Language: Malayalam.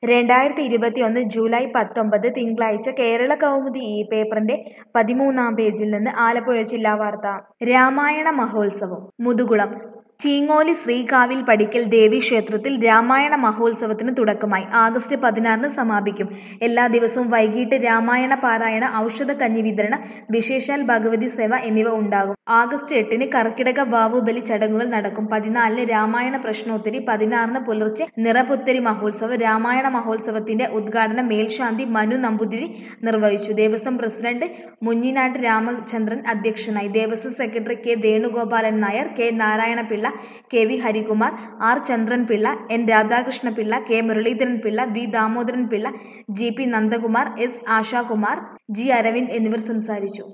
രണ്ടായിരത്തി ഇരുപത്തിയൊന്ന് ജൂലൈ പത്തൊമ്പത് തിങ്കളാഴ്ച കേരള കൗമുദി ഈ പേപ്പറിന്റെ പതിമൂന്നാം പേജിൽ നിന്ന് ആലപ്പുഴ ജില്ലാ വാർത്ത രാമായണ മഹോത്സവം മുതുകുളം ചീങ്ങോലി ശ്രീകാവിൽ പടിക്കൽ ദേവി ക്ഷേത്രത്തിൽ രാമായണ മഹോത്സവത്തിന് തുടക്കമായി ആഗസ്റ്റ് പതിനാറിന് സമാപിക്കും എല്ലാ ദിവസവും വൈകിട്ട് രാമായണ പാരായണ ഔഷധ കഞ്ഞി വിതരണ വിശേഷാൽ ഭഗവതി സേവ എന്നിവ ഉണ്ടാകും ആഗസ്റ്റ് എട്ടിന് കർക്കിടക വാവുബലി ചടങ്ങുകൾ നടക്കും പതിനാലിന് രാമായണ പ്രശ്നോത്തരി പതിനാറിന് പുലർച്ചെ നിറപുത്തരി മഹോത്സവം രാമായണ മഹോത്സവത്തിന്റെ ഉദ്ഘാടനം മേൽശാന്തി മനു നമ്പൂതിരി നിർവഹിച്ചു ദേവസ്വം പ്രസിഡന്റ് മുഞ്ഞിനാട്ട് രാമചന്ദ്രൻ അധ്യക്ഷനായി Devaswom secretary K Venugopalan Nair K Narayanapillai K V Harikumar R Chandran Pillai N Radhakrishna Pillai K Muraleedharan Pillai V Damodaran Pillai G P Nandakumar S Ashakumar G Aravind എന്നിവർ സംസാരിച്ചു